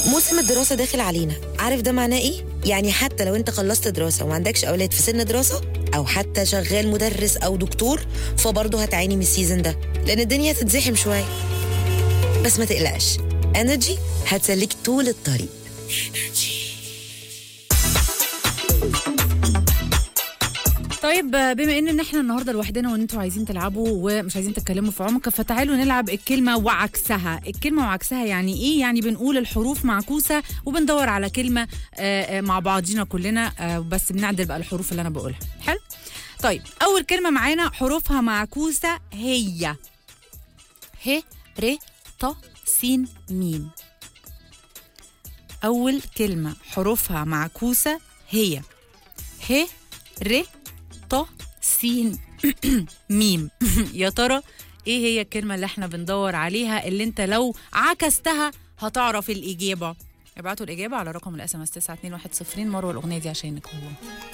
موسم الدراسة داخل علينا عارف ده معناه ايه؟ يعني حتى لو انت خلصت دراسة وما عندكش أولاد في سن دراسة أو حتى شغال مدرس أو دكتور فبرضه هتعاني من السيزون ده لأن الدنيا هتتزحم شوية بس ما تقلقش انرجي هتسليك طول الطريق طيب بما ان إن احنا النهارده لوحدنا وان انتوا عايزين تلعبوا ومش عايزين تتكلموا في عمق فتعالوا نلعب الكلمه وعكسها الكلمه وعكسها يعني ايه يعني بنقول الحروف معكوسه وبندور على كلمه آه، آه، مع بعضينا كلنا آه، بس بنعدل بقى الحروف اللي انا بقولها حلو طيب اول كلمه معانا حروفها معكوسه هي ه ر ط س م اول كلمه حروفها معكوسه هي ه ر ط س ميم يا ترى ايه هي الكلمة اللي احنا بندور عليها اللي انت لو عكستها هتعرف الإجابة ابعتوا الإجابة على رقم الاس ام اس 921 مروة الأغنية دي عشانك والله